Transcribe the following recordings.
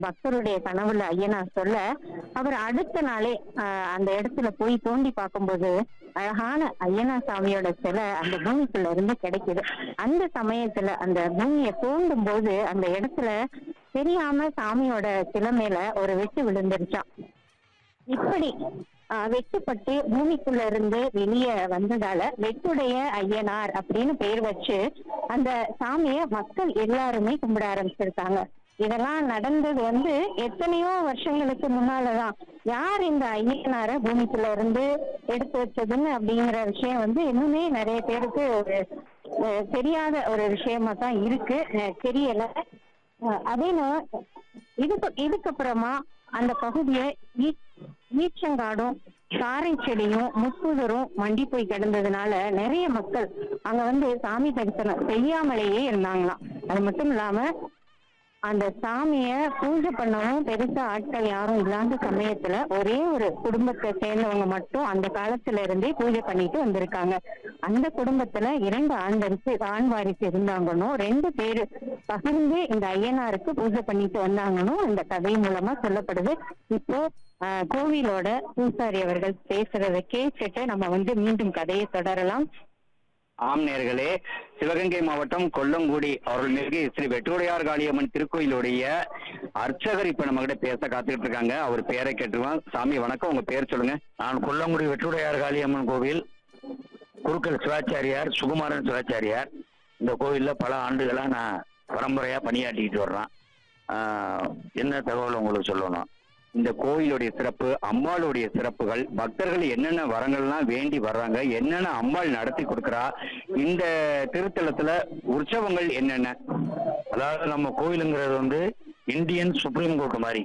பக்தருடைய கனவுல ஐயனார் சொல்ல அவர் அடுத்த நாளே ஆஹ், அந்த இடத்துல போய் தோண்டி பார்க்கும்போது அழகான ஐயனார் சாமியோட சிலை அந்த பூமிக்குள்ள இருந்து கிடைக்குது அந்த சமயத்துல அந்த பூமியை தோண்டும் போது அந்த இடத்துல தெரியாம சாமியோட சிலை மேல ஒரு வெட்டு விழுந்துருச்சான் இப்படி ஆஹ், வெட்டுப்பட்டு பூமிக்குள்ள இருந்து வெளியே வந்ததால வெட்டுடைய ஐயனார் அப்படின்னு பெயர் வச்சு அந்த சாமிய மக்கள் எல்லாருமே கும்பிட ஆரம்பிச்சிருக்காங்க இதெல்லாம் நடந்தது வந்து எத்தனையோ வருஷங்களுக்கு முன்னாலதான் யார் இந்த ஐயனார பூமிக்குள்ள இருந்து எடுத்து வச்சதுன்னு அப்படிங்கிற விஷயம் வந்து இன்னுமே நிறைய பேருக்கு ஒரு அஹ், தெரியாத ஒரு விஷயமா தான் இருக்கு அஹ், தெரியல அஹ், அதே நா- இதுக்கு இதுக்கப்புறமா அந்த பகுதியை ஈ- ஈச்சங்காடும் காரை செடியும் முட்புதரும் மண்டி போய் கிடந்ததுனால நிறைய மக்கள் அங்க வந்து சாமி தரிசனம் செய்யாமலேயே இருந்தாங்களாம் அது மட்டும் இல்லாம அந்த சாமிய பூஜை பண்ணவும் பெருசா ஆட்கள் யாரும் இல்லாத சமயத்துல ஒரே ஒரு குடும்பத்தை சேர்ந்தவங்க மட்டும் அந்த காலத்துல இருந்தே பூஜை பண்ணிட்டு வந்திருக்காங்க அந்த குடும்பத்துல இரண்டு ஆண் வாரிசு ஆண் வாரிசு இருந்தாங்கன்னு ரெண்டு பேரு பகிர்ந்து இந்த ஐயனாருக்கு பூஜை பண்ணிட்டு வந்தாங்கன்னு இந்த கதை மூலமா சொல்லப்படுது இப்போ ஆஹ், கோவிலோட பூசாரி அவர்கள் பேசுறதை கேட்டுட்டு நம்ம வந்து மீண்டும் கதையை தொடரலாம் ஆம் நேர்களே சிவகங்கை மாவட்டம் கொல்லங்குடி அவர்களுக்கு ஸ்ரீ வெட்டுடையார் காளியம்மன் திருக்கோயிலுடைய அர்ச்சகர் இப்ப நம்ம கிட்ட பேச காத்துக்கிட்டு இருக்காங்க அவர் பேரை கேட்டுருவோம் சாமி வணக்கம் உங்க பேர் சொல்லுங்க நான் கொல்லங்குடி வெற்றுடையார் காளியம்மன் கோவில் குருக்கள் சிவாச்சாரியார் சுகுமாரன் சிவாச்சாரியார் இந்த கோவில்ல பல ஆண்டுகளா நான் பரம்பரையா பணியாற்றிக்கிட்டு வர்றேன் ஆஹ், என்ன தகவல் உங்களுக்கு சொல்லணும் இந்த கோயிலுடைய சிறப்பு அம்பாளுடைய சிறப்புகள் பக்தர்கள் என்னென்ன வரங்கள்லாம் வேண்டி வர்றாங்க என்னென்ன அம்பாள் நடத்தி கொடுக்கறா இந்த திருத்தலத்துல உற்சவங்கள் என்னென்ன அதாவது நம்ம கோவிலுங்கிறது வந்து இந்தியன் சுப்ரீம் கோர்ட் மாதிரி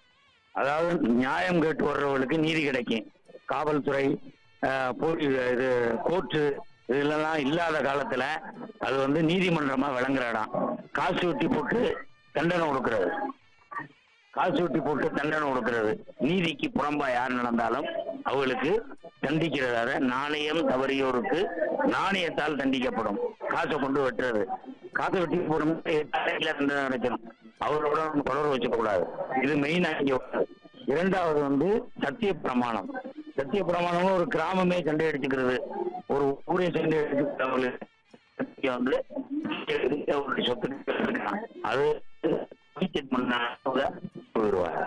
அதாவது நியாயம் கேட்டு வர்றவர்களுக்கு நீதி கிடைக்கும் காவல்துறை ஆஹ், போலீஸ் இது கோர்ட்டு இதெல்லாம் இல்லாத காலத்துல அது வந்து நீதிமன்றமா விளங்குற இடம் காசு வெட்டி போட்டு தண்டனை கொடுக்கறது காசு வெட்டி போட்டு தண்டனை கொடுக்கறது நீதிக்கு புறம்பா யார் நடந்தாலும் அவங்களுக்கு தண்டிக்கிறதாக நாணயம் தவறியோருக்கு நாணயத்தால் தண்டிக்கப்படும் காசை கொண்டு வெட்டுறது காசை வெட்டி போடும் தண்டனை கிடைக்கணும் அவரோட நம்ம தொடர்பு வச்சுக்க கூடாது இது மெயினா இங்க உள்ளது. இரண்டாவது வந்து சத்திய பிரமாணம் சத்திய பிரமாணமும் ஒரு கிராமமே சண்டை அடிச்சுக்கிறது ஒரு ஊரே சண்டை அடிச்சுக்கிறவங்களுக்கு இங்க வந்து ஒரு சொத்து இருக்கான். அது check பண்ணா போயிடுவாங்க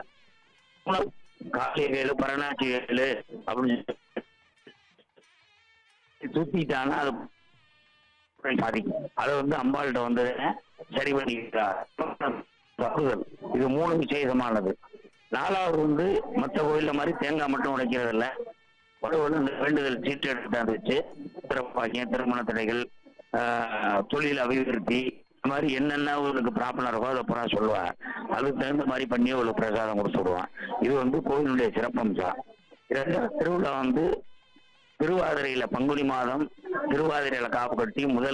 காளிகைகள் பரணாட்சிகள் அப்படின்னு சொல்லி சுத்திட்டானா அது பாதிக்கும் அதை வந்து அம்பாள்கிட்ட வந்து சரி பண்ணிக்கிறார் தப்புகள் இது மூணு விசேஷமானது நாலாவது வந்து மற்ற கோயில்ல மாதிரி தேங்காய் மட்டும் உடைக்கிறது இல்ல கடவுள் இந்த வேண்டுதல் சீட்டு எடுத்து வச்சு திறப்பாக்கியம் திருமண தடைகள் ஆஹ், தொழில் அபிவிருத்தி இந்த மாதிரி என்னென்ன உங்களுக்கு ப்ராப்ளம் இருக்கோ அதை பூரா சொல்லுவாங்க அதுக்கு தகுந்த மாதிரி பண்ணி உங்களுக்கு பிரசாதம் கொடுத்து விடுவான் இது வந்து கோயிலுடைய சிறப்பம்சம் இரண்டாவது திருவிழா வந்து திருவாதிரையில பங்குனி மாதம் திருவாதிரையில காப்பு கட்டி முதல்